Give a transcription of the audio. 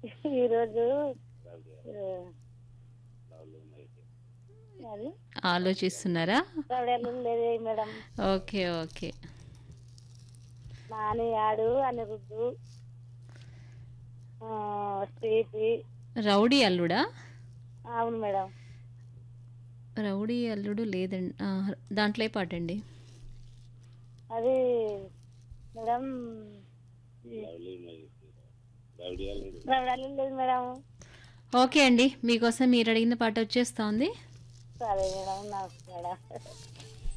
ఈరోజు ఆ, అది ఆలోచిస్తున్నారా రౌడీలు లేదు మేడం ఓకే ఓకే నాని ఆడు అనిరుద్ధు ఆ, స్వీటి రౌడీ అల్లుడా అవును మేడం రౌడీ అల్లుడు లేదండి ఆ, దాంట్లో ఏ పాట అండి అది మేడం రౌడీలు లేదు మేడం ఓకే అండి మీకోసం మీరు అడిగిన పాట వచ్చేస్తోంది సరే మేడం నమస్తే మేడం